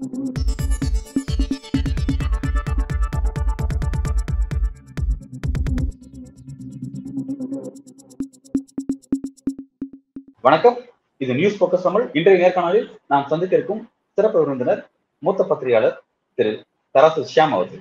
வணக்கம் இது news focus Tamil இன்றைய நேர்காணலில் நாம் சந்திக்க இருக்கும் சிறப்பு விருந்தினர் மூத்த பத்திரிகையாளர் திரு தராசு ஷியாம் அவர்கள்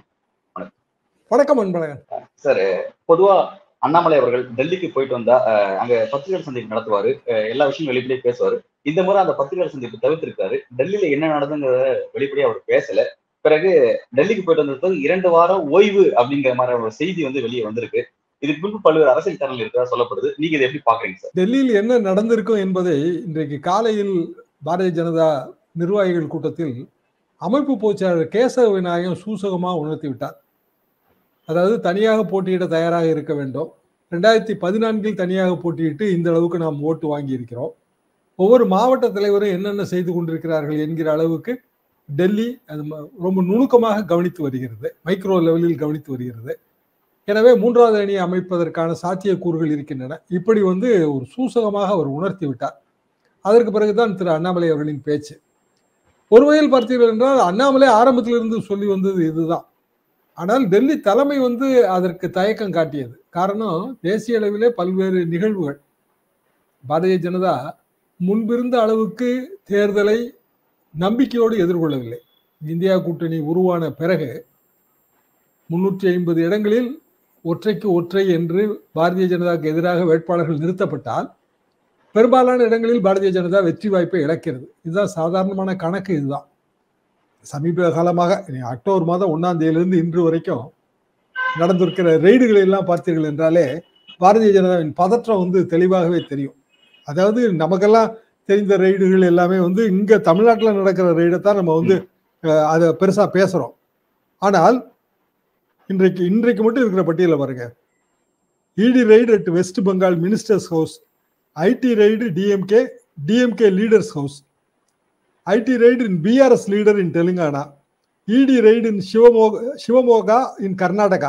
வணக்கம் அன்பழகன் சார் பொதுவா அண்ணாமலை அவர்கள் டெல்லிக்கு போயிட்டு வந்தா அஹ், அங்க பத்திரிகையாளர் சந்திப்பு நடத்துவாரு அஹ், எல்லா விஷயமும் வெளிப்படையே பேசுவாரு இந்த முறை அந்த பத்திரிகையாளர் சந்திப்பு தவிர்த்திருக்காரு டெல்லியில என்ன நடந்துங்கிறத வெளிப்படையா அவர் பேசல பிறகு டெல்லிக்கு போயிட்டு வந்தது இரண்டு வாரம் ஓய்வு அப்படிங்கிற மாதிரி ஒரு செய்தி வந்து வெளியே வந்திருக்கு இதுக்கு முன்பு பல்வேறு அரசியல் தரங்கள் இருக்கிறதா சொல்லப்படுது நீங்க இதை எப்படி பாக்குறீங்க சார் டெல்லியில் என்ன நடந்திருக்கும் என்பதை இன்றைக்கு காலையில் பாரதிய ஜனதா நிர்வாகிகள் கூட்டத்தில் அமைப்பு பொதுச்செயலாளர் கேசவ விநாயகம் சூசகமாக உணர்த்தி விட்டார் அதாவது தனியாக போட்டியிட தயாராக இருக்க வேண்டும் ரெண்டாயிரத்தி பதினான்கில் தனியாக போட்டியிட்டு இந்த அளவுக்கு நாம் ஓட்டு வாங்கி இருக்கிறோம் ஒவ்வொரு மாவட்ட தலைவரும் என்னென்ன செய்து கொண்டிருக்கிறார்கள் என்கிற அளவுக்கு டெல்லி அது ம- ரொம்ப நுணுக்கமாக கவனித்து வருகிறது மைக்ரோ லெவலில் கவனித்து வருகிறது எனவே மூன்றாவது அணியை அமைப்பதற்கான சாத்தியக்கூறுகள் இருக்கின்றன இப்படி வந்து ஒரு சூசகமாக அவர் உணர்த்தி விட்டார் அதற்கு பிறகுதான் திரு அண்ணாமலை அவர்களின் பேச்சு ஒரு வகையில் பார்த்தீர்கள் என்றால் அண்ணாமலை ஆரம்பத்திலிருந்து சொல்லி வந்தது இதுதான் ஆனால் டெல்லி தலைமை வந்து அதற்கு தயக்கம் காட்டியது காரணம் தேசிய அளவிலே பல்வேறு நிகழ்வுகள் பாரதிய ஜனதா முன்பிருந்த அளவுக்கு தேர்தலை நம்பிக்கையோடு எதிர்கொள்ளவில்லை இந்தியா கூட்டணி உருவான பிறகு முன்னூற்றி ஐம்பது இடங்களில் ஒற்றைக்கு ஒற்றை என்று பாரதிய ஜனதாவுக்கு எதிராக வேட்பாளர்கள் நிறுத்தப்பட்டால் பெரும்பாலான இடங்களில் பாரதிய ஜனதா வெற்றி வாய்ப்பை இழக்கிறது இதுதான் சாதாரணமான கணக்கு இதுதான் சமீப காலமாக இனி அக்டோபர் மாதம் ஒன்னாம் தேதியிலிருந்து இன்று வரைக்கும் நடந்திருக்கிற ரெய்டுகளை எல்லாம் பார்த்தீர்கள் என்றாலே பாரதிய ஜனதாவின் பதற்றம் வந்து தெளிவாகவே தெரியும் அதாவது நமக்கெல்லாம் தெரிந்த ரெய்டுகள் எல்லாமே வந்து இங்க தமிழ்நாட்டில் நடக்கிற ரெய்டை தான் நம்ம வந்து அஹ், அதை பெருசா பேசுறோம் ஆனால் இன்றைக்கு இன்றைக்கு மட்டும் இருக்கிற பட்டியலை பாருங்க ED raid at West Bengal ministers house IT raid DMK DMK leaders house IT raid in BRS leader in Telangana ED raid in Shivamogga Shivamogga in Karnataka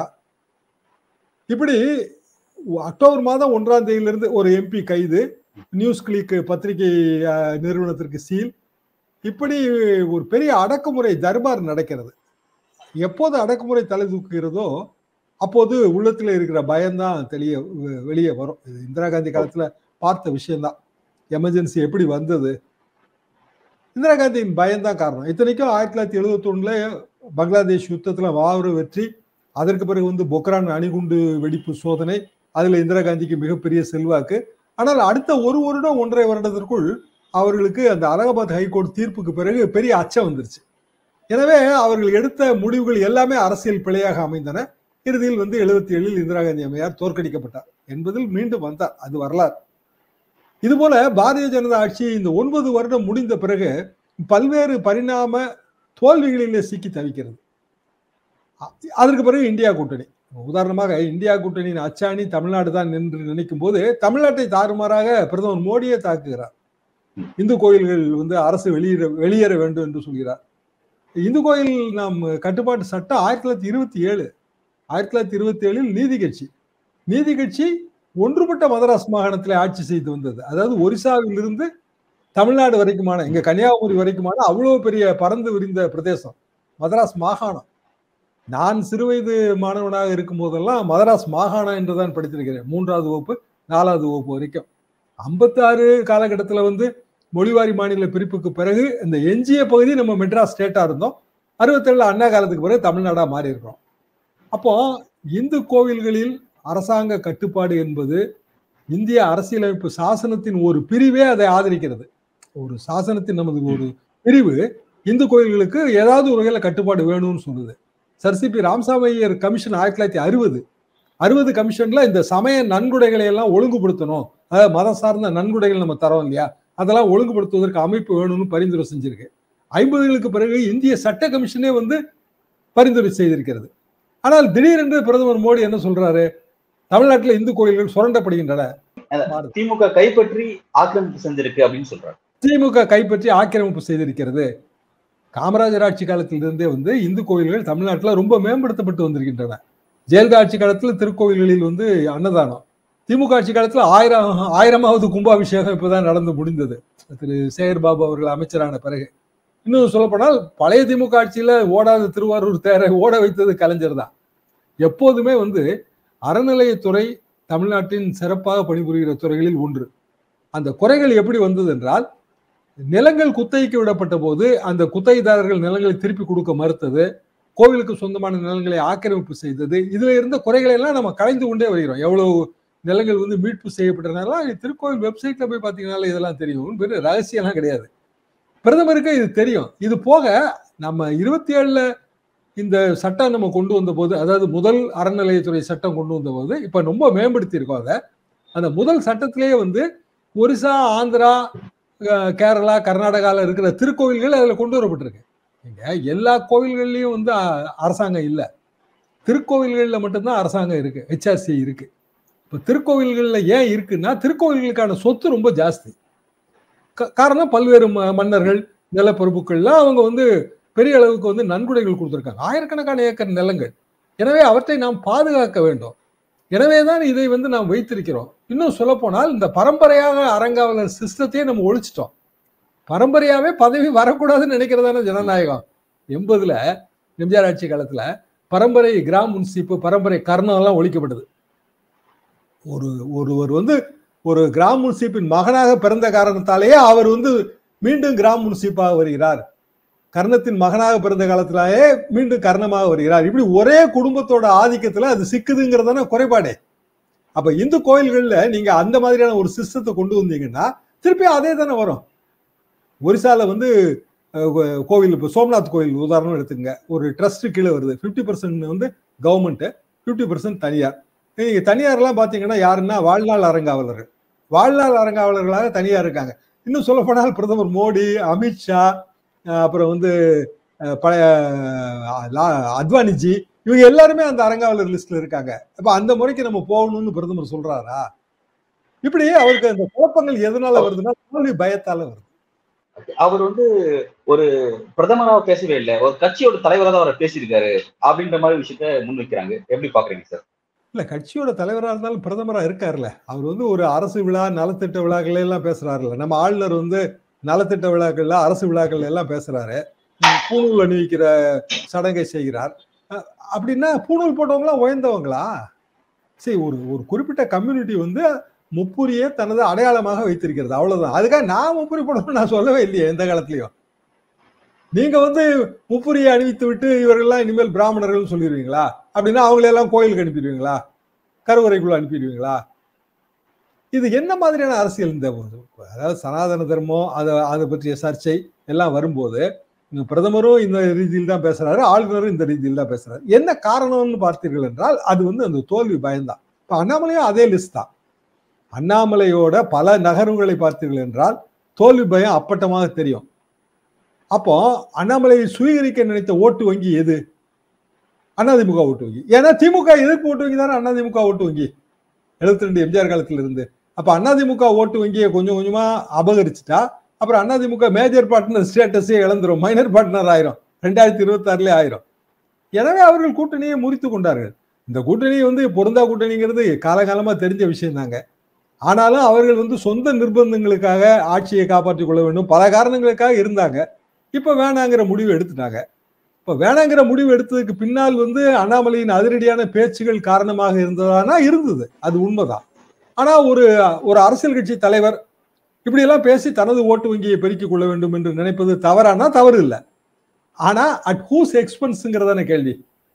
இப்படி அக்டோபர் மாதம் ஒன்றாம் தேதியிலிருந்து ஒரு எம்பி கைது நியூஸ் கிளிக் பத்திரிகை அஹ், நிறுவனத்திற்கு சீல் இப்படி ஒரு பெரிய அடக்குமுறை தர்பார் நடக்கிறது எப்போது அடக்குமுறை தலை தூக்குகிறதோ அப்போது உள்ளத்துல இருக்கிற பயம்தான் தெளிய வெ- வெளியே வரும் இது இந்திரா காந்தி காலத்துல பார்த்த விஷயம்தான் எமர்ஜென்சி எப்படி வந்தது இந்திரா காந்தியின் பயம்தான் காரணம் இத்தனைக்கும் ஆயிரத்தி தொள்ளாயிரத்தி எழுபத்தி ஒண்ணுல பங்களாதேஷ் யுத்தத்துல வாவர வெற்றி அதற்கு பிறகு வந்து பொக்ரான் அணுகுண்டு வெடிப்பு சோதனை அதுல இந்திரா காந்திக்கு மிகப்பெரிய செல்வாக்கு ஆனால் அடுத்த ஒரு வருடம் ஒன்றரை வருடத்திற்குள் அவர்களுக்கு அந்த அலகாபாத் ஹைகோர்ட் தீர்ப்புக்கு பிறகு பெரிய அச்சம் வந்துருச்சு எனவே அவர்கள் எடுத்த முடிவுகள் எல்லாமே அரசியல் பிழையாக அமைந்தன இறுதியில் வந்து எழுபத்தி ஏழில் இந்திரா காந்தி அம்மையார் தோற்கடிக்கப்பட்டார் என்பதில் மீண்டும் வந்தார் அது வரலாறு இதுபோல பாரதிய ஜனதா ஆட்சி இந்த ஒன்பது வருடம் முடிந்த பிறகு பல்வேறு பரிணாம தோல்விகளிலே சிக்கி தவிக்கிறது அ- அதற்கு பிறகு இந்தியா கூட்டணி உதாரணமாக இந்தியா கூட்டணியின் அச்சாணி தமிழ்நாடு தான் என்று நினைக்கும் போது தமிழ்நாட்டை தாறுமாறாக பிரதமர் மோடியே தாக்குகிறார் இந்து கோயில்கள் வந்து அரசு வெளியிட வெளியேற வேண்டும் என்று சொல்கிறார் இந்து கோயில் நாம் கட்டுப்பாட்டு சட்டம் ஆயிரத்தி தொள்ளாயிரத்தி இருபத்தி ஏழு ஆயிரத்தி தொள்ளாயிரத்தி இருபத்தி ஏழில் நீதி கட்சி நீதி கட்சி ஒன்றுபட்ட மதராஸ் மாகாணத்தில் ஆட்சி செய்து வந்தது அதாவது ஒரிசாவில் இருந்து தமிழ்நாடு வரைக்குமான இங்க கன்னியாகுமரி வரைக்குமான அவ்வளவு பெரிய பறந்து விரிந்த பிரதேசம் மதராஸ் மாகாணம் நான் சிறுவயது மாணவனாக இருக்கும் போதெல்லாம் மதராஸ் மாகாணம் என்றுதான் படித்திருக்கிறேன் மூன்றாவது வகுப்பு நாலாவது வகுப்பு வரைக்கும் ஐம்பத்தாறு காலகட்டத்தில் வந்து மொழிவாரி மாநில பிரிப்புக்கு பிறகு இந்த எஞ்சிய பகுதி நம்ம மெட்ராஸ் ஸ்டேட்டா இருந்தோம் அறுபத்தேழுல அண்ணா காலத்துக்கு பிறகு தமிழ்நாடா மாறி இருக்கிறோம் அப்போ இந்து கோவில்களில் அரசாங்க கட்டுப்பாடு என்பது இந்திய அரசியலமைப்பு சாசனத்தின் ஒரு பிரிவே அதை ஆதரிக்கிறது ஒரு சாசனத்தின் நமது ஒரு பிரிவு இந்து கோயில்களுக்கு ஏதாவது ஒரு வகையில கட்டுப்பாடு வேணும்னு சொல்லுது Sir C P Ramasamy Iyer commission ஆயிரத்தி தொள்ளாயிரத்தி அறுபது அறுபது கமிஷன்ல இந்த சமய நன்கொடைகளை எல்லாம் ஒழுங்குபடுத்தணும் அதாவது மதம் சார்ந்த நன்கொடைகள் நம்ம தரோம் இல்லையா அதெல்லாம் ஒழுங்குபடுத்துவதற்கு அமைப்பு வேணும்னு பரிந்துரை செஞ்சிருக்கு ஐம்பதுகளுக்கு பிறகு இந்திய சட்ட கமிஷனே வந்து பரிந்துரை செய்திருக்கிறது ஆனால் திடீரென்று பிரதமர் மோடி என்ன சொல்றாரு தமிழ்நாட்டில் இந்து கோயில்கள் சுரண்டப்படுகின்றன மாறுது. திமுக கைப்பற்றி ஆக்கிரமிப்பு செஞ்சிருக்கு அப்படின்னு சொல்றாரு திமுக கைப்பற்றி ஆக்கிரமிப்பு செய்திருக்கிறது காமராஜர் ஆட்சி காலத்தில் இருந்தே வந்து இந்து கோயில்கள் தமிழ்நாட்டில் ரொம்ப மேம்படுத்தப்பட்டு வந்திருக்கின்றன ஜெயலலிதா ஆட்சி காலத்தில் திருக்கோயில்களில் வந்து அன்னதானம் திமுக ஆட்சி காலத்தில் ஆயிரம் ஆயிரமாவது கும்பாபிஷேகம் இப்போதான் நடந்து முடிந்தது திரு சேகர் பாபு அவர்கள் அமைச்சரான பிறகு இன்னும் சொல்லப்போனால் பழைய திமுக ஆட்சியில ஓடாத திருவாரூர் தேரை ஓட வைத்தது கலைஞர் தான் எப்போதுமே வந்து அறநிலையத்துறை தமிழ்நாட்டின் சிறப்பாக பணிபுரிகிற துறைகளில் ஒன்று அந்த குறைகள் எப்படி வந்தது என்றால் நிலங்கள் குத்தகைக்கு விடப்பட்ட போது அந்த குத்தகைதாரர்கள் நிலங்களை திருப்பி கொடுக்க மறுத்தது கோவிலுக்கு சொந்தமான நிலங்களை ஆக்கிரமிப்பு செய்தது இதுல இருந்த குறைகளை எல்லாம் நம்ம கலைந்து கொண்டே வருகிறோம் எவ்வளவு நிலங்கள் வந்து மீட்பு செய்யப்பட்டதுனால திருக்கோவில் வெப்சைட்ல போய் பார்த்தீங்கன்னால இதெல்லாம் தெரியும் பெரிய ரகசியம்லாம் கிடையாது பிரதமருக்கு இது தெரியும் இது போக நம்ம இருபத்தி ஏழுல இந்த சட்டம் நம்ம கொண்டு வந்த போது அதாவது முதல் அறநிலையத்துறை சட்டம் கொண்டு வந்த போது இப்ப ரொம்ப மேம்படுத்தி இருக்கோம் அதை அந்த முதல் சட்டத்திலேயே வந்து ஒரிசா ஆந்திரா அஹ், கேரளா கர்நாடகாவில் இருக்கிற திருக்கோவில்கள் அதில் கொண்டு வரப்பட்டிருக்கு இங்க எல்லா கோவில்கள்லையும் வந்து அ- அரசாங்கம் இல்லை திருக்கோவில்களில் மட்டும்தான் அரசாங்கம் இருக்கு ஹெச்ஆர்சி இருக்கு இப்போ திருக்கோவில்களில் ஏன் இருக்குன்னா திருக்கோவில்களுக்கான சொத்து ரொம்ப ஜாஸ்தி கா- காரணம் பல்வேறு ம- மன்னர்கள் நிலப்பிரபுக்கள்லாம் அவங்க வந்து பெரிய அளவுக்கு வந்து நன்கொடைகள் கொடுத்துருக்காங்க ஆயிரக்கணக்கான ஏக்கர் நிலங்கள் எனவே அவற்றை நாம் பாதுகாக்க வேண்டும் எனவே தான் இதை வந்து நாம் வைத்திருக்கிறோம் இன்னும் சொல்ல போனால் இந்த பரம்பரையாக அறங்காவலர் சிஸ்டத்தையே நம்ம ஒழிச்சிட்டோம் பரம்பரையாவே பதவி வரக்கூடாதுன்னு நினைக்கிறதான ஜனநாயகம் எண்பதுல எம்ஜிஆர் ஆட்சி காலத்துல பரம்பரை கிராம் முன்சிப்பு பரம்பரை கர்ணம் எல்லாம் ஒழிக்கப்பட்டது ஒரு ஒருவர் வந்து ஒரு கிராம் முன்சிப்பின் மகனாக பிறந்த காரணத்தாலேயே அவர் வந்து மீண்டும் கிராம் முன்சிப்பாக வருகிறார் கர்ணத்தின் மகனாக பிறந்த காலத்திலேயே மீண்டும் கர்ணமாக வருகிறார் இப்படி ஒரே குடும்பத்தோட ஆதிக்கத்துல அது சிக்குதுங்கிறதான குறைபாடே அப்ப இந்து கோயில்கள்ல நீங்க அந்த மாதிரியான ஒரு சிஸ்டத்தை கொண்டு வந்தீங்கன்னா திருப்பி அதே தானே வரும் ஒரிசால வந்து அஹ், கோ- கோவில் இப்போ சோம்நாத் கோயில் உதாரணம் எடுத்துங்க ஒரு ட்ரஸ்ட் கீழே வருது ஃபிஃப்டி பர்சன்ட் வந்து கவர்மெண்ட் ஃபிஃப்டி பர்சன்ட் தனியார் நீங்க தனியார்லாம் பார்த்தீங்கன்னா யாருன்னா வாழ்நாள் அறங்காவலர்கள் வாழ்நாள் அறங்காவலர்களாக தனியார் இருக்காங்க இன்னும் சொல்ல போனால் பிரதமர் மோடி அமித்ஷா அஹ், அப்புறம் வந்து அஹ், பழைய அஹ், லா- அத்வானிஜி இவங்க எல்லாருமே அந்த அறங்காவலர் லிஸ்ட்ல இருக்காங்க அப்ப அந்த முறைக்கு நம்ம போகணும்னு பிரதமர் சொல்றாரா இப்படி அவருக்கு அந்த குழப்பங்கள் எதனால வருதுன்னா தோல்வி பயத்தால வருது அவர் வந்து ஒரு பிரதமராக பேசவே இல்லை ஒரு கட்சியோட தலைவராக தான் அவர் பேசியிருக்காரு அப்படின்ற மாதிரி விஷயத்த முன்வைக்கிறாங்க எப்படி பாக்குறீங்க சார் இல்ல கட்சியோட தலைவரா இருந்தாலும் பிரதமரா இருக்காருல்ல அவர் வந்து ஒரு அரசு விழா நலத்திட்ட விழாக்கள் எல்லாம் பேசுறாருல்ல நம்ம ஆளுநர் வந்து நலத்திட்ட விழாக்கள்ல அரசு விழாக்கள் எல்லாம் பேசுறாரு உம் பூணூல் அணிவிக்கிற சடங்கை செய்கிறார் அஹ் அப்படின்னா பூணூல் போட்டவங்களாம் உயர்ந்தவங்களா சரி ஒரு ஒரு குறிப்பிட்ட கம்யூனிட்டி வந்து முப்புரியை தனது அடையாளமாக வைத்திருக்கிறது அவ்வளவுதான் அதுக்காக நான் முப்புரி போடணும்னு நான் சொல்லவே இல்லையே எந்த காலத்திலயும் நீங்க வந்து முப்புரியை அணிவித்து விட்டு இவர்கள்லாம் இனிமேல் பிராமணர்கள் சொல்லிடுவீங்களா அப்படின்னா அவங்களெல்லாம் கோயிலுக்கு அனுப்பிடுவீங்களா கருவறைக்குள்ள அனுப்பிடுவீங்களா இது என்ன மாதிரியான அரசியல் இந்த அதாவது சனாதன தர்மம் அதை அதை பற்றிய சர்ச்சை எல்லாம் வரும்போது இந்த பிரதமரும் இந்த ரீதியில் தான் பேசுறாரு ஆளுநரும் இந்த ரீதியில் தான் பேசுறாரு என்ன காரணம்னு பார்த்தீர்கள் என்றால் அது வந்து அந்த தோல்வி பயம்தான் இப்ப அண்ணாமலையும் அதே லிஸ்ட் தான் அண்ணாமலையோட பல நகர்வுகளை பார்த்தீர்கள் என்றால் தோல்வி பயம் அப்பட்டமாக தெரியும் அப்போ அண்ணாமலையை சுவீகரிக்க நினைத்த ஓட்டு வங்கி எது அதிமுக ஓட்டு வங்கி ஏன்னா திமுக எதிர்ப்பு ஓட்டு வங்கி தானே அதிமுக ஓட்டு வங்கி எழுபத்தி ரெண்டு எம்ஜிஆர் காலத்துல இருந்து அப்ப அதிமுக ஓட்டு வங்கியை கொஞ்சம் கொஞ்சமா அபகரிச்சுட்டா அப்புறம் அதிமுக மேஜர் பார்ட்னர் ஸ்டேட்டஸே இழந்துரும் மைனர் பார்ட்னர் ஆயிரும் ரெண்டாயிரத்தி இருபத்தி ஆறுல ஆயிரும் எனவே அவர்கள் கூட்டணியை முறித்து கொண்டார்கள் இந்த கூட்டணி வந்து பொருந்தா கூட்டணிங்கிறது காலகாலமா தெரிஞ்ச விஷயம் தாங்க ஆனாலும் அவர்கள் வந்து சொந்த நிர்பந்தங்களுக்காக ஆட்சியை காப்பாற்றிக் கொள்ள வேண்டும் பல காரணங்களுக்காக இருந்தாங்க இப்ப வேணாங்கிற முடிவு எடுத்துட்டாங்க இப்ப வேணாங்கிற முடிவு எடுத்ததுக்கு பின்னால் வந்து அண்ணாமலையின் அதிரடியான பேச்சுகள் காரணமாக இருந்ததானா இருந்தது அது உண்மைதான் ஆனா ஒரு ஒரு அரசியல் கட்சி தலைவர் இப்படி எல்லாம் பேசி தனது ஓட்டு வங்கியை பெருக்கிக் கொள்ள வேண்டும் என்று நினைப்பது தவறானா தவறு இல்லை ஆனா அட் ஹூஸ் எக்ஸ்பென்ஸ்ங்கிறதான கேள்வி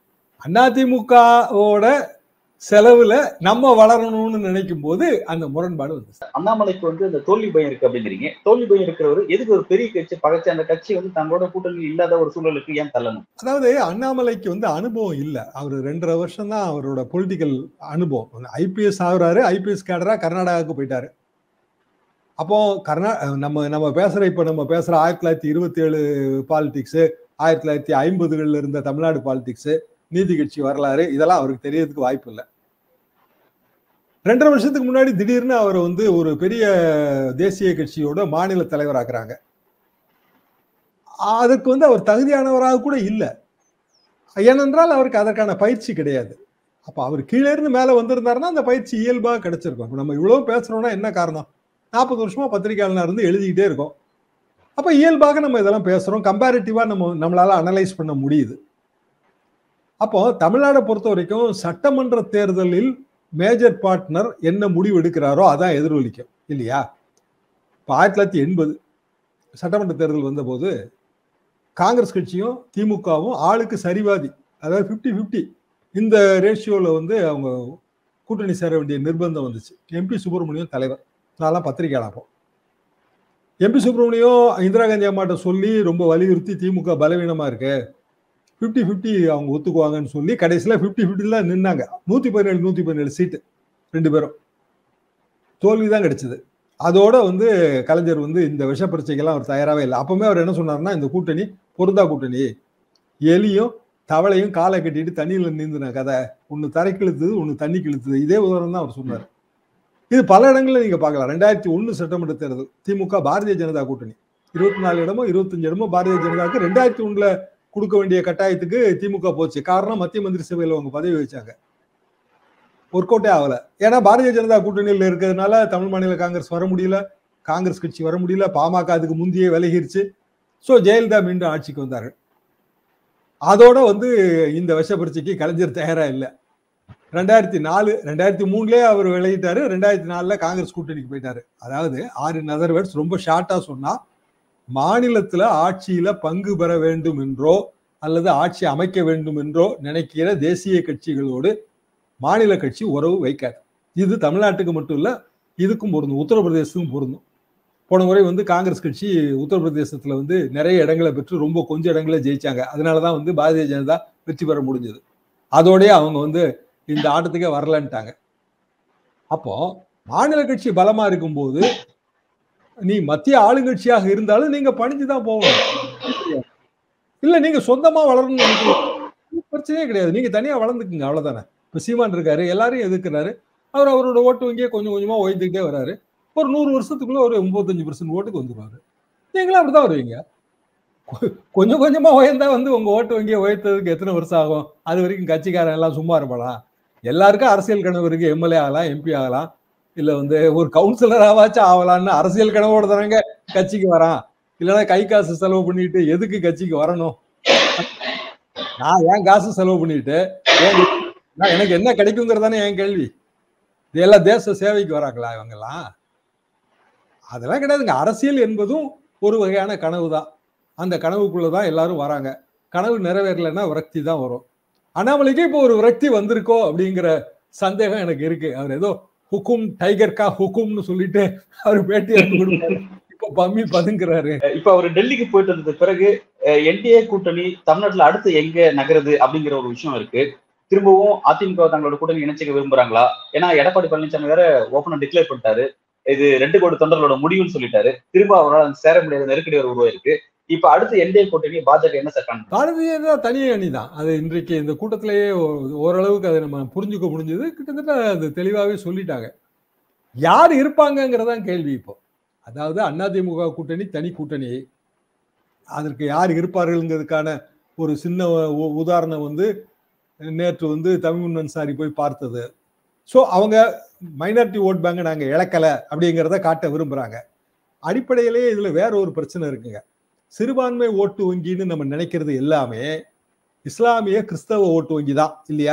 அதிமுகவோட செலவுல நம்ம வளரணும்னு நினைக்கும் போது அந்த முரண்பாடு வந்து அண்ணாமலைக்கு வந்து அந்த தோல்வி பயம் இருக்கு அப்படிங்கிறீங்க தோல்வி பயம் இருக்கிறவர் எதுக்கு ஒரு பெரிய கட்சி பகைச்சு அந்த கட்சி வந்து தங்களோட கூட்டணி இல்லாத ஒரு சூழலுக்கு ஏன் தள்ளணும் அதாவது அண்ணாமலைக்கு வந்து அனுபவம் இல்லை அவர் ரெண்டரை வருஷம் தான் அவரோட பொலிட்டிக்கல் அனுபவம் ஐபிஎஸ் ஆகுறாரு ஐபிஎஸ் கேடரா கர்நாடகாவுக்கு போயிட்டாரு அப்போ கர்நா நம்ம நம்ம பேசுற இப்ப நம்ம பேசுற ஆயிரத்தி தொள்ளாயிரத்தி இருபத்தி ஏழு பாலிடிக்ஸ் ஆயிரத்தி தொள்ளாயிரத்தி ஐம்பதுகள்ல இருந்த தமிழ்நாடு பாலிடிக்ஸ் நீதி கட்சி வரலாறு இதெல்லாம் அவருக்கு தெரியறதுக்கு வாய்ப்பு இல்லை ரெண்டரை வருஷத்துக்கு முன்னாடி திடீர்னு அவர் வந்து ஒரு பெரிய தேசிய கட்சியோட மாநில தலைவராக்குறாங்க அதற்கு வந்து அவர் தகுதியானவராக கூட இல்லை ஏனென்றால் அவருக்கு அதற்கான பயிற்சி கிடையாது அப்ப அவர் கீழே இருந்து மேல வந்திருந்தாருன்னா அந்த பயிற்சி இயல்பாக கிடைச்சிருக்கும் இப்ப நம்ம இவ்வளவு பேசுறோம்னா என்ன காரணம் நாற்பது வருஷமா பத்திரிகையாளனா இருந்து எழுதிக்கிட்டே இருக்கோம் அப்ப இயல்பாக நம்ம இதெல்லாம் பேசுறோம் கம்பேரிட்டிவா நம்ம நம்மளால அனலைஸ் பண்ண முடியுது அப்போ தமிழ்நாடை பொறுத்த வரைக்கும் சட்டமன்ற தேர்தலில் மேஜர் பார்ட்னர் என்ன முடிவு எடுக்கிறாரோ அதான் எதிரொலிக்கும் இல்லையா இப்போ ஆயிரத்தி தொள்ளாயிரத்தி எண்பது சட்டமன்ற தேர்தல் வந்தபோது காங்கிரஸ் கட்சியும் திமுகவும் ஆளுக்கு சரிவாதி அதாவது ஃபிஃப்டி ஃபிஃப்டி இந்த ரேஷியோவில் வந்து அவங்க கூட்டணி சேர வேண்டிய நிர்பந்தம் வந்துச்சு எம்பி சுப்பிரமணியம் தலைவர் நான்லாம் பத்திரிகை அப்போ எம்பி சுப்பிரமணியம் இந்திரா காந்தி அம்மாட்ட சொல்லி ரொம்ப வலியுறுத்தி திமுக பலவீனமா இருக்கு ஃபிஃப்டி ஃபிஃப்டி அவங்க ஒத்துக்குவாங்கன்னு சொல்லி கடைசியில் ஃபிஃப்டி ஃபிஃப்டில நின்னாங்க நூற்றி பதினேழு நூற்றி பதினேழு சீட்டு ரெண்டு பேரும் தோல்வி தான் கிடைச்சது அதோட வந்து கலைஞர் வந்து இந்த விஷ பரீட்சைக்கெல்லாம் அவர் தயாராகவே இல்லை அப்பவுமே அவர் என்ன சொன்னார்னா இந்த கூட்டணி பொருந்தா கூட்டணி எலியும் தவளையும் காலை கட்டிட்டு தண்ணியில் நீந்தின கதை ஒன்று தரைக்கு இழுத்தது ஒன்று தண்ணிக்கு இழுத்தது இதே உதாரணம் தான் அவர் சொன்னார் இது பல இடங்களில் நீங்க பார்க்கலாம் ரெண்டாயிரத்தி ஒன்று சட்டமன்ற தேர்தல் திமுக பாரதிய ஜனதா கூட்டணி இருபத்தி நாலு இடமோ இருபத்தஞ்சு இடமோ பாரதிய ஜனதாவுக்கு ரெண்டாயிரத்தி ஒண்ணுல கொடுக்க வேண்டிய கட்டாயத்துக்கு திமுக போச்சு காரணம் மத்திய மந்திரி சபையில் அவங்க பதவி வச்சாங்க ஒர்க் அவுட்டே ஆகல ஏன்னா பாரதிய ஜனதா கூட்டணியில் இருக்கிறதுனால தமிழ் மாநில காங்கிரஸ் வர முடியல காங்கிரஸ் கட்சி வர முடியல பாமக அதுக்கு முந்தைய விலகிருச்சு ஸோ ஜெயலலிதா மீண்டும் ஆட்சிக்கு வந்தார்கள் அதோட வந்து இந்த விஷ பரீட்சைக்கு கலைஞர் தயாரா இல்லை ரெண்டாயிரத்தி நாலு ரெண்டாயிரத்தி மூணுலயே அவர் விலகிட்டாரு ரெண்டாயிரத்தி நாலுல காங்கிரஸ் கூட்டணிக்கு போயிட்டாரு அதாவது ஆறு இன் அதர் வேர்ட்ஸ் ரொம்ப ஷார்ட்டா சொன்னா மாநிலத்துல ஆட்சியில பங்கு பெற வேண்டும் என்றோ அல்லது ஆட்சி அமைக்க வேண்டும் என்றோ நினைக்கிற தேசிய கட்சிகளோடு மாநில கட்சி உறவு வைக்காது இது தமிழ்நாட்டுக்கு மட்டும் இல்ல இதுக்கும் பொருந்தும் உத்தரப்பிரதேசத்துக்கும் பொருந்தும் போன முறை வந்து காங்கிரஸ் கட்சி உத்தரப்பிரதேசத்துல வந்து நிறைய இடங்களை பெற்று ரொம்ப கொஞ்சம் இடங்களை ஜெயிச்சாங்க அதனாலதான் வந்து பாரதிய ஜனதா வெற்றி பெற முடிஞ்சது அதோடய அவங்க வந்து இந்த ஆட்டத்துக்கே வரலன்ட்டாங்க அப்போ மாநில கட்சி பலமா இருக்கும்போது நீ மத்திய ஆளுங்கட்சியாக இருந்தாலும் நீங்க பணிஞ்சுதான் போகணும் இல்ல நீங்க சொந்தமா வளரணும்னு நினைக்கிறீங்க பிரச்சனையே கிடையாது நீங்க தனியா வளர்ந்துக்குங்க அவ்வளவுதானே இப்ப சீமான் இருக்காரு எல்லாரையும் எதிர்க்கிறாரு அவர் அவரோட ஓட்டு வங்கியே கொஞ்சம் கொஞ்சமா உயர்ந்துக்கிட்டே வராரு ஒரு நூறு வருஷத்துக்குள்ள ஒரு முப்பத்தஞ்சு பர்சன்ட் ஓட்டுக்கு வந்துருவாரு நீங்களும் அப்படிதான் வருவீங்க கொஞ்சம் கொஞ்சமா உயர்ந்தா வந்து உங்க ஓட்டு வங்கியை உயர்த்ததுக்கு எத்தனை வருஷம் ஆகும் அது வரைக்கும் கட்சிக்காரன் எல்லாம் சும்மா இருப்பாளா எல்லாருக்கும் அரசியல் கனவு இருக்கு எம்எல்ஏ ஆகலாம் எம்பி ஆகலாம் இல்ல வந்து ஒரு கவுன்சிலராவாச்சும் ஆகலாம்னு அரசியல் கனவோட தானங்க கட்சிக்கு வரான் இல்லைன்னா கை காசு செலவு பண்ணிட்டு எதுக்கு கட்சிக்கு வரணும் நான் ஏன் காசு செலவு பண்ணிட்டு எனக்கு என்ன கிடைக்குங்கிறதானே என் கேள்வி இதெல்லாம் தேச சேவைக்கு வராங்களா இவங்கெல்லாம் அதெல்லாம் கிடையாதுங்க அரசியல் என்பதும் ஒரு வகையான கனவு தான் அந்த கனவுக்குள்ளதான் எல்லாரும் வராங்க கனவு நிறைவேறலைன்னா விரக்தி தான் வரும் அண்ணாமலைக்கு இப்போ ஒரு விரக்தி வந்திருக்கோ அப்படிங்கிற சந்தேகம் எனக்கு இருக்கு அவர் ஏதோ ஹுக்கும் டைகர் கா ஹுக்கும்னு சொல்லிட்டு அவர் பேட்டி எடுத்து கொடுப்பாரு இப்போ பம்மி பதுங்குறாரு இப்ப அவர் டெல்லிக்கு போயிட்டு வந்தது பிறகு என்டிஏ கூட்டணி தமிழ்நாட்டுல அடுத்து எங்க நகருது அப்படிங்கிற ஒரு விஷயம் இருக்கு திரும்பவும் அதிமுக தங்களோட கூட்டணி இணைச்சிக்க விரும்புறாங்களா ஏன்னா எடப்பாடி பழனிசாமி வேற ஓப்பனா டிக்ளேர் பண்ணிட்டாரு இது ரெண்டு கோடி தொண்டர்களோட முடிவுன்னு சொல்லிட்டாரு திரும்ப அவரால் சேர முடியாத நெருக்கடி ஒரு உருவாயிருக்கு இப்ப அடுத்து என்டிஏ கூட்டணி பாஜக என்ன சார் காணும் பாரதிய ஜனதா தனி அணி தான் அது இன்றைக்கு இந்த கூட்டத்திலேயே ஓரளவுக்கு அதை நம்ம புரிஞ்சுக்க முடிஞ்சது கிட்டத்தட்ட அது தெளிவாகவே சொல்லிட்டாங்க யார் இருப்பாங்கங்கிறதான் கேள்வி இப்போ அதாவது அதிமுக கூட்டணி தனி கூட்டணி அதற்கு யார் இருப்பார்கள்ங்கிறதுக்கான ஒரு சின்ன உதாரணம் வந்து நேற்று வந்து தமிழ் அன்சாரி போய் பார்த்தது ஸோ அவங்க மைனாரிட்டி ஓட் பேங்கை நாங்கள் இழக்கலை அப்படிங்கிறத காட்ட விரும்புகிறாங்க அடிப்படையிலேயே இதில் வேற ஒரு பிரச்சனை இருக்குங்க சிறுபான்மை ஓட்டு வங்கின்னு நம்ம நினைக்கிறது எல்லாமே இஸ்லாமிய கிறிஸ்தவ ஓட்டு வங்கி தான் இல்லையா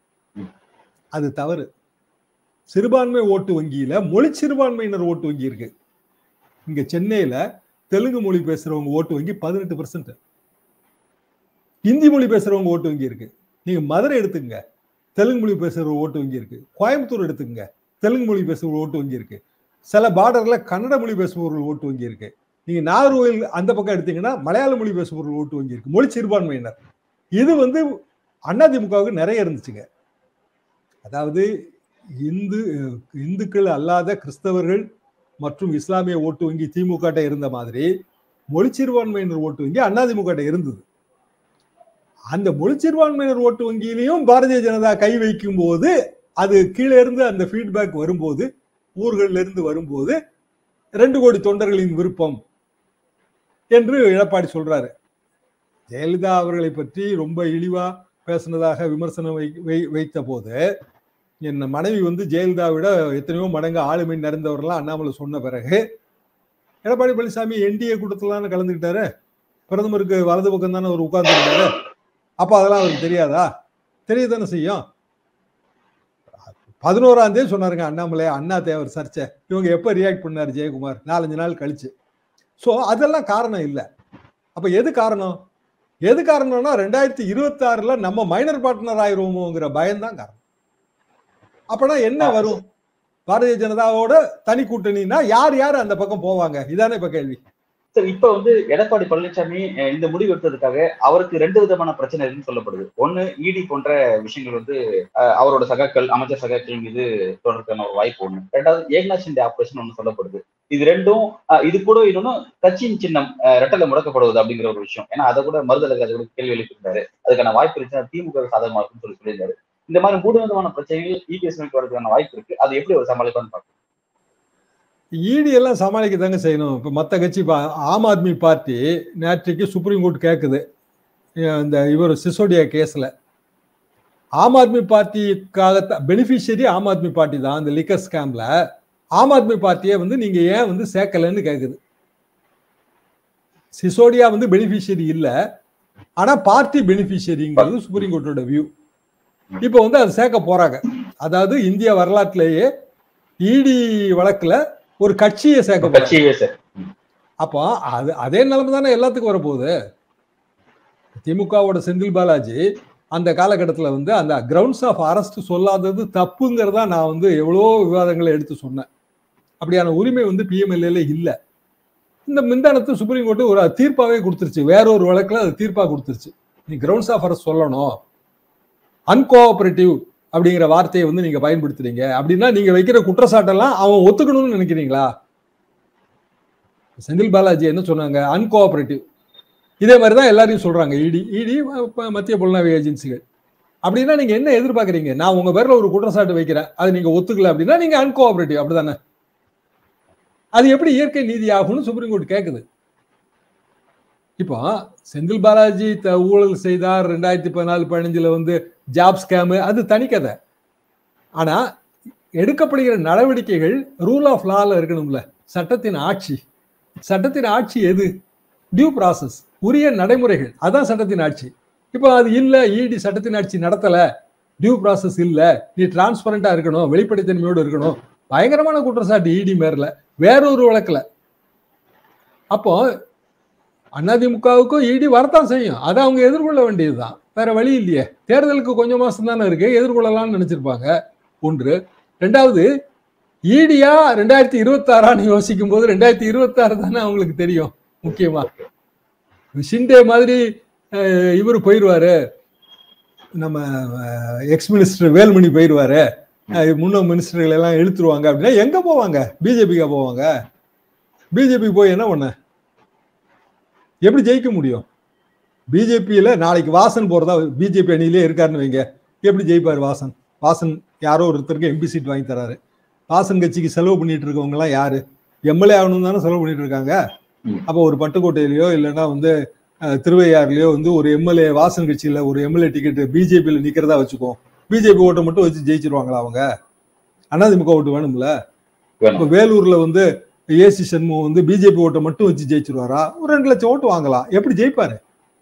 அது தவறு சிறுபான்மை ஓட்டு வங்கியில மொழி சிறுபான்மையினர் ஓட்டு வங்கி இருக்கு இங்க சென்னையில தெலுங்கு மொழி பேசுறவங்க ஓட்டு வங்கி பதினெட்டு பர்சன்ட் ஹிந்தி மொழி பேசுறவங்க ஓட்டு வங்கி இருக்கு நீங்க மதுரை எடுத்துங்க தெலுங்கு மொழி பேசுற ஓட்டு வங்கி இருக்கு கோயம்புத்தூர் எடுத்துங்க தெலுங்கு மொழி பேசுற ஓட்டு வங்கி இருக்கு சில பார்டர்ல கன்னட மொழி பேசுபவர்கள் ஓட்டு வங்கி இருக்கு நீங்க நாகர்கோவில் அந்த பக்கம் எடுத்தீங்கன்னா மலையாள மொழி பேசுபவர்கள் ஓட்டு வங்கி இருக்கு மொழி சிறுபான்மையினர் இது வந்து அதிமுகவுக்கு நிறைய இருந்துச்சுங்க அதாவது இந்து இந்துக்கள் அல்லாத கிறிஸ்தவர்கள் மற்றும் இஸ்லாமிய ஓட்டு வங்கி திமுக இருந்த மாதிரி மொழி சிறுபான்மையினர் ஓட்டு வங்கி அதிமுக இருந்தது அந்த மொழி சிறுபான்மையினர் ஓட்டு வங்கியிலையும் பாரதிய ஜனதா கை வைக்கும் போது அது கீழே இருந்து அந்த ஃபீட்பேக் வரும்போது ஊர்கள்ல இருந்து வரும்போது ரெண்டு கோடி தொண்டர்களின் விருப்பம் என்று எடப்பாடி சொல்றாரு ஜெயலலிதா அவர்களை பற்றி ரொம்ப இழிவா பேசினதாக விமர்சனம் வை வைத்த போது என் மனைவி வந்து ஜெயலலிதாவிட எத்தனையோ மடங்கு ஆளுமை நிறைந்தவர்கள்லாம் அண்ணாமலை சொன்ன பிறகு எடப்பாடி பழனிசாமி என்டிஏ கூட்டத்தில் கலந்துக்கிட்டாரு பிரதமருக்கு வலது பக்கம் தானே அவர் உட்கார்ந்துருக்காரு அப்போ அதெல்லாம் அவருக்கு தெரியாதா தெரியதானே செய்யும் பதினோராம் தேதி சொன்னாருங்க அண்ணாமலை அண்ணா தேவர் சர்ச்சை இவங்க எப்போ ரியாக்ட் பண்ணாரு ஜெயக்குமார் நாலஞ்சு நாள் கழிச்சு ஸோ அதெல்லாம் காரணம் இல்லை அப்போ எது காரணம் எது காரணம்னா ரெண்டாயிரத்தி இருபத்தி ஆறுல நம்ம மைனர் பார்ட்னர் ஆயிருவோமோங்கிற பயம்தான் காரணம் அப்பனா என்ன வரும் பாரதிய ஜனதாவோட தனி கூட்டணினா யார் யார் அந்த பக்கம் போவாங்க இதானே இப்ப கேள்வி சார் இப்ப வந்து எடப்பாடி பழனிசாமி அஹ், இந்த முடிவு எடுத்ததுக்காக அவருக்கு ரெண்டு விதமான பிரச்சனை இருக்குன்னு சொல்லப்படுது ஒண்ணு இடி போன்ற விஷயங்கள் வந்து அஹ், அவரோட சகாக்கள் அமைச்சர் சகாக்கள் மீது தொடர்றதுக்கான ஒரு வாய்ப்பு ஒண்ணு ரெண்டாவது ஏக்நாத் ஷிண்டே ஆபரேஷன் ஒண்ணு சொல்லப்படுது இது ரெண்டும் அஹ், இது கூட இன்னொன்னு கட்சியின் சின்னம் அஹ், ரெட்டலை முடக்கப்படுவது அப்படிங்கிற ஒரு விஷயம் ஏன்னா அதை கூட மறுதலை கூட கேள்வி எழுப்பியிருந்தாரு அதுக்கான வாய்ப்பு இருந்துச்சுன்னா திமுக சாதகமா இருக்குன்னு சொல்லி சொல்லியிருந்தாரு இந்த மாதிரி மூணு விதமான பிரச்சனைகள் இபிஎஸ் வரதுக்கான வாய்ப்பு இருக்கு அதை எப்படி அவர் சமாளிப்பான்னு பார்க்கணும் ஈடி எல்லாம் சமாளிக்க தாங்க செய்யணும் இப்போ மற்ற கட்சி பா- ஆம் ஆத்மி பார்ட்டி நேற்றைக்கு சுப்ரீம் கோர்ட் கேட்குது இந்த இவர் சிசோடியா கேஸில் ஆம் ஆத்மி பார்ட்டிக்காக பெனிஃபிஷியரி ஆம் ஆத்மி பார்ட்டி தான் அந்த லிக்கர் ஸ்கேம்ல ஆம் ஆத்மி பார்ட்டியை வந்து நீங்க ஏன் வந்து சேர்க்கலன்னு கேட்குது சிசோடியா வந்து பெனிஃபிஷியரி இல்லை ஆனா பார்ட்டி பெனிஃபிஷியரிங்கிறது சுப்ரீம் கோர்ட்டோட வியூ இப்போ வந்து அதை சேர்க்க போறாங்க அதாவது இந்திய வரலாற்றிலேயே இடி வழக்குல ஒரு கட்சியை சேர்க்க போறாங்க கட்சியே சார் அப்போ அது அதே நிலைமை தானே எல்லாத்துக்கும் வரப்போகுது திமுகவோட செந்தில் பாலாஜி அந்த காலகட்டத்தில் வந்து அந்த கிரவுண்ட்ஸ் ஆஃப் அரெஸ்ட் சொல்லாதது தப்புங்கிறதா நான் வந்து எவ்வளோ விவாதங்களை எடுத்து சொன்னேன் அப்படியான உரிமை வந்து பிஎம்எல்ஏல இல்லை இந்த மின்தானத்து சுப்ரீம் கோர்ட்டு ஒரு தீர்ப்பாவே கொடுத்துருச்சு வேற ஒரு வழக்கில் அது தீர்ப்பாக கொடுத்துருச்சு நீ கிரவுண்ட்ஸ் ஆஃப் அரெஸ்ட் சொல்லணும் அன்கோஆபரேட்டிவ் அப்படிங்கிற வார்த்தையை வந்து நீங்க பயன்படுத்துறீங்க அப்படின்னா நீங்க வைக்கிற குற்றச்சாட்டெல்லாம் அவன் ஒத்துக்கணும்னு நினைக்கிறீங்களா செந்தில் பாலாஜி என்ன சொன்னாங்க அன்கோஆபரேட்டிவ் இதே மாதிரி தான் எல்லாரையும் சொல்றாங்க இடி இடி மத்திய புலனாய்வு ஏஜென்சிகள் அப்படின்னா நீங்க என்ன எதிர்பார்க்கறீங்க நான் உங்க பேர்ல ஒரு குற்றச்சாட்டு வைக்கிறேன் அது நீங்க ஒத்துக்கல அப்படின்னா நீங்க அன்கோஆபரேட்டிவ் அப்படிதானே அது எப்படி இயற்கை நீதி ஆகும்னு சுப்ரீம் கோர்ட் கேக்குது இப்போ செந்தில் பாலாஜி த- ஊழல் செய்தார் ரெண்டாயிரத்தி பதினாலு பதினஞ்சுல வந்து ஜாப் ஸ்கேமு அது தனிக்கதை ஆனா எடுக்கப்படுகிற நடவடிக்கைகள் ரூல் ஆஃப் லால இருக்கணும்ல சட்டத்தின் ஆட்சி சட்டத்தின் ஆட்சி எது டியூ ப்ராசஸ் உரிய நடைமுறைகள் அதான் சட்டத்தின் ஆட்சி இப்போ அது இல்ல இடி சட்டத்தின் ஆட்சி நடத்தல டியூ ப்ராசஸ் இல்ல நீ டிரான்ஸ்பரண்டா இருக்கணும் வெளிப்படைத்தன்மையோடு இருக்கணும் பயங்கரமான குற்றச்சாட்டு இடி மேர்ல வேறொரு வழக்குல அப்போ அதிமுகவுக்கும் இடி வரத்தான் செய்யும் அதை அவங்க எதிர்கொள்ள வேண்டியதுதான் வேற வழி இல்லையே தேர்தலுக்கு கொஞ்சம் மாசம் தானே இருக்கு எதிர்கொள்ளலாம்னு நினைச்சிருப்பாங்க ஒன்று ரெண்டாவது ஈடியா ரெண்டாயிரத்தி இருபத்தி ஆறான்னு யோசிக்கும் போது ரெண்டாயிரத்தி இருபத்தி ஆறு தானே அவங்களுக்கு தெரியும் முக்கியமா ஷிண்டே மாதிரி அஹ், இவர் போயிடுவாரு நம்ம எக்ஸ் மினிஸ்டர் வேல்மணி போயிடுவாரு அஹ், முன்னாள் மினிஸ்டர்கள் எல்லாம் இழுத்துருவாங்க அப்படின்னா எங்க போவாங்க பிஜேபிக்கா போவாங்க பிஜேபி போய் என்ன பண்ண எப்படி ஜெயிக்க முடியும் பிஜேபியில நாளைக்கு வாசன் போறதா பிஜேபி அணியிலே இருக்காருன்னு வைங்க எப்படி ஜெயிப்பார் வாசன் வாசன் யாரோ ஒருத்தருக்கு எம்பி சீட் வாங்கி தராரு வாசன் கட்சிக்கு செலவு பண்ணிட்டு இருக்கவங்க எல்லாம் யாரு எம்எல்ஏ ஆகணும் தானே செலவு பண்ணிட்டு இருக்காங்க ம். அப்போ ஒரு பட்டுக்கோட்டையிலயோ இல்லைன்னா வந்து அஹ், திருவையாறுலயோ வந்து ஒரு எம்எல்ஏ வாசன் கட்சியில ஒரு எம்எல்ஏ டிக்கெட் பிஜேபியில நிக்கிறதா வச்சுக்கோ பிஜேபி ஓட்டை மட்டும் வச்சு ஜெயிச்சிருவாங்களா அவங்க அதிமுக ஓட்டு வேணும்ல வேணும். இப்போ வேலூர்ல வந்து ஏசி சண்முகம் வந்து பிஜேபி ஓட்டை மட்டும் வச்சு ஜெயிச்சிருவாரா ஒரு ரெண்டு லட்சம் ஓட்டு வாங்கலாம் எப்படி ஜெயிப்பாரு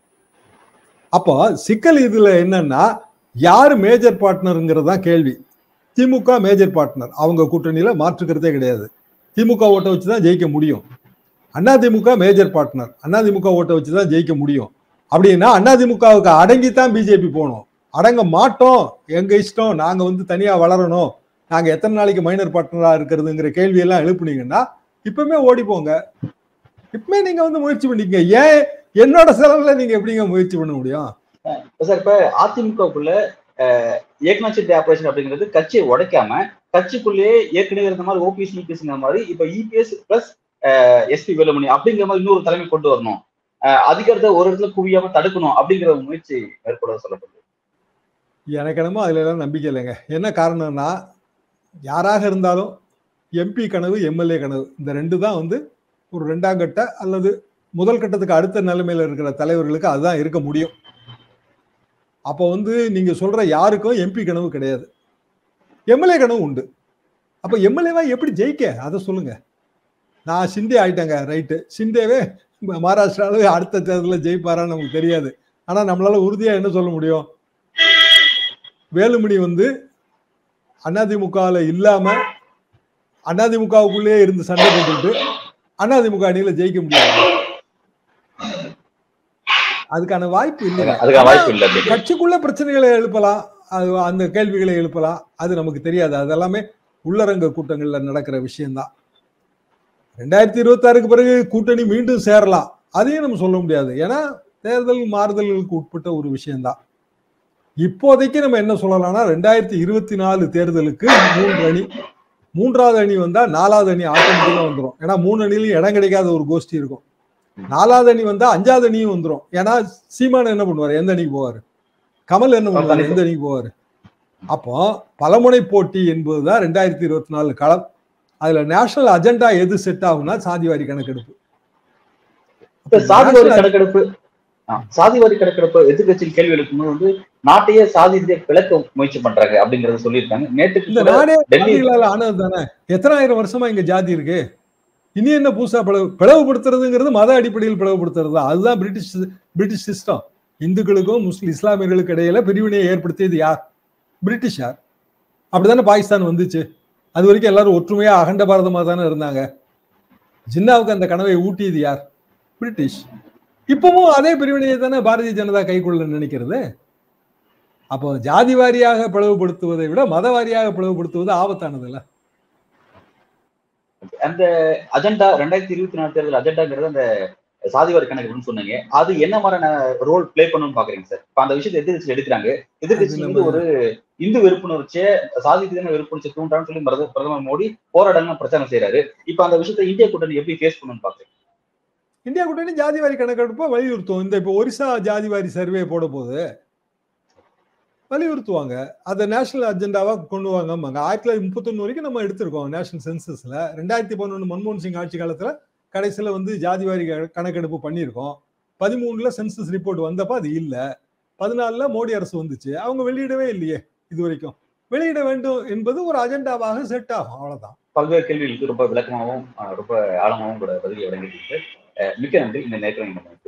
அப்போ சிக்கல் இதுல என்னன்னா யாரு மேஜர் பார்ட்னருங்கிறது தான் கேள்வி திமுக மேஜர் பார்ட்னர் அவங்க கூட்டணியில மாற்றுக்கிறதே கிடையாது திமுக ஓட்டை வச்சு தான் ஜெயிக்க முடியும் அதிமுக மேஜர் பார்ட்னர் அதிமுக ஓட்டை வச்சு தான் ஜெயிக்க முடியும் அப்படின்னா அதிமுகவுக்கு அடங்கித்தான் பிஜேபி போகணும் அடங்க மாட்டோம் எங்க இஷ்டம் நாங்க வந்து தனியா வளரணும் நாங்க எத்தனை நாளைக்கு மைனர் பார்ட்னரா இருக்கிறதுங்கிற கேள்வி எல்லாம் எழுப்புனீங்கன்னா இப்பவுமே ஓடி போங்க இப்பவுமே நீங்க வந்து முயற்சி பண்ணிக்கங்க ஏன் என்னோட செலவுல நீங்க எப்படிங்க முயற்சி பண்ண முடியும் சார் இப்ப அதிமுகவுக்குள்ள ஏக்நாத் ஷிண்டே ஆபரேஷன் அப்படிங்கிறது கட்சியை உடைக்காம கட்சிக்குள்ளேயே ஏற்கனவே இருந்த மாதிரி ஓபிஎஸ் யூபிஎஸ் மாதிரி இப்ப இபிஎஸ் பிளஸ் எஸ்பி வேலுமணி அப்படிங்கிற மாதிரி இன்னொரு தலைமை கொண்டு வரணும் அஹ் அதிகாரத்தை ஒரு இடத்துல குவியாம தடுக்கணும் அப்படிங்கிற ஒரு முயற்சி மேற்கொள்ள சொல்லப்படுது எனக்கு என்னமோ அதுல எல்லாம் நம்பிக்கை இல்லைங்க என்ன காரணம்னா யாராக இருந்தாலும் எம்பி கனவு எம்எல்ஏ கனவு இந்த ரெண்டு தான் வந்து ஒரு ரெண்டாம் கட்ட அல்லது முதல் கட்டத்துக்கு அடுத்த நிலைமையில இருக்கிற தலைவர்களுக்கு அதுதான் இருக்க முடியும் அப்போ வந்து நீங்க சொல்ற யாருக்கும் எம்பி கனவு கிடையாது எம்எல்ஏ கனவு உண்டு அப்ப எம்எல்ஏவா எப்படி ஜெயிக்க அதை சொல்லுங்க நான் ஷிண்டே ஆயிட்டேங்க ரைட்டு ஷிண்டேவே ம- மகாராஷ்டிரால அடுத்த தேர்தலில் ஜெயிப்பாரான்னு நமக்கு தெரியாது ஆனா நம்மளால உறுதியா என்ன சொல்ல முடியும் வேலுமணி வந்து அதிமுகவில் இல்லாம அதிமுகவுக்குள்ளேயே இருந்து சண்டை போட்டுக்கிட்டு அதிமுக அணியில ஜெயிக்க முடியாது அதுக்கான வாய்ப்பு இல்லை அதுக்கான வாய்ப்பு இல்லை அப்படின்னு கட்சிக்குள்ள பிரச்சனைகளை எழுப்பலாம் அது அந்த கேள்விகளை எழுப்பலாம் அது நமக்கு தெரியாது அதெல்லாமே உள்ளரங்க கூட்டங்கள்ல நடக்கிற விஷயம்தான் ரெண்டாயிரத்தி இருபத்தாறுக்கு பிறகு கூட்டணி மீண்டும் சேரலாம் அதையும் நம்ம சொல்ல முடியாது ஏன்னா தேர்தல் மாறுதல்களுக்கு உட்பட்ட ஒரு விஷயம்தான் இப்போதைக்கு நம்ம என்ன சொல்லலாம்னா ரெண்டாயிரத்தி இருபத்தி நாலு தேர்தலுக்கு மூன்று அணி மூன்றாவது அணி வந்தா நாலாவது அணி ஆட்டோமேட்டிக்கா வந்துடும் ஏன்னா மூணு அணிலையும் இடம் கிடைக்காத ஒரு கோஷ்டி இருக்கும் நாலாவது அணி வந்தா அஞ்சாவது அணியும் வந்துடும் ஏன்னா சீமான் என்ன பண்ணுவார் எந்த அணிக்கு போவார் கமல் என்ன பண்ணுவார் எந்த அணிக்கு போவார் அப்போ பலமுனை போட்டி என்பதுதான் ரெண்டாயிரத்தி இருபத்தி நாலு களம் அதுல நேஷனல் அஜெண்டா எது செட் ஆகும்னா சாதிவாரி கணக்கெடுப்பு இப்ப சாதிவாரி கணக்கெடுப்பு ஆ, சாதிவாரி கணக்கெடுப்பு எதிர்கட்சியில் கேள்வி எழுப்பும்போது வந்து நாட்டையே சாதி ரீதியா பிளக்க முயற்சி பண்றாங்க அப்படிங்கறத சொல்லியிருக்காங்க நேற்றுக்கு இந்த கூட நாடே டெல்லி ஜாதிகளால் ஆனது தானே எத்தனாயிரம் வருஷமா இங்க ஜாதி இருக்கு இனி என்ன புதுசா பிளவு பிளவுபடுத்துறதுங்கிறது மத அடிப்படையில் பிளவுபடுத்துறது தான் அதுதான் பிரிட்டிஷ் பிரிட்டிஷ் சிஸ்டம் இந்துக்களுக்கும் முஸ்லிம் இஸ்லாமியர்களுக்கு இடையில பிரிவினையை ஏற்படுத்தியது யார் பிரிட்டிஷார் அப்படிதானே பாகிஸ்தான் வந்துச்சு அது வரைக்கும் எல்லாரும் ஒற்றுமையா அகண்ட பாரதமா தானே இருந்தாங்க ஜின்னாவுக்கு அந்த கனவை ஊட்டியது யார் பிரிட்டிஷ் இப்பவும் அதே பிரிவினையை தானே பாரதிய ஜனதா கைக்குள்ள நினைக்கிறது அப்போ ஜாதி வாரியாக பிளவுபடுத்துவதை விட மத வாரியாக பிளவுபடுத்துவது ஆபத்தானது இல்ல அந்த அஜெண்டா ரெண்டாயிரத்தி இருபத்தி நாலு தேர்தல் அஜெண்டாங்கிறது அந்த சாதிவாரி கணக்குன்னு சொன்னீங்க அது என்ன மாதிரியான ரோல் ப்ளே பண்ணணும்னு பாக்குறீங்க சார் இப்ப அந்த விஷயத்தை எதிர்கட்சி எடுக்கிறாங்க எதிர்கட்சி அது வந்து நம்ம- ஒரு இந்து வெறுப்புணர்ச்சியை சாதி ரீதியான வெறுப்புணர்ச்சி தூண்டான்னு சொல்லி பிரத- பிரதமர் மோடி போராடணும் பிரச்சாரம் செய்யறாரு இப்ப அந்த விஷயத்தை இந்திய கூட்டணி எப்படி ஃபேஸ் பண்ணணும்னு பாக்குறீங்க இந்தியா கூட்டணி ஜாதி வாரி கணக்கெடுப்பை வலியுறுத்தும் இந்த இப்போ ஒரிசா ஜாதி வாரி சர்வே போட போது வலியுறுத்துவாங்க அதை நேஷனல் அஜெண்டாவா கொண்டு வாங்கம்பாங்க ஆயிரத்தி தொள்ளாயிரத்தி முப்பத்தொன்னு வரைக்கும் நம்ம எடுத்திருக்கோம் நேஷனல் சென்சஸ்ல ரெண்டாயிரத்தி பதினொன்று மன்மோகன் சிங் ஆட்சி காலத்துல கடைசியில வந்து ஜாதி வாரி க- கணக்கெடுப்பு பண்ணியிருக்கோம் பதிமூணுல சென்சஸ் ரிப்போர்ட் வந்தப்ப அது இல்ல பதினாலுல மோடி அரசு வந்துச்சு அவங்க வெளியிடவே இல்லையே இது வரைக்கும் வெளியிட வேண்டும் என்பது ஒரு அஜெண்டாவாக செட் ஆகும் அவ்வளவுதான் பல்வேறு கேள்விகளுக்கு ரொம்ப விளக்கமாகவும் அஹ், ரொம்ப ஆழமாகவும் கூட பதிலை வழங்கிட்டு மிக்க நன்றி இந்த நேரத்தில் நீங்க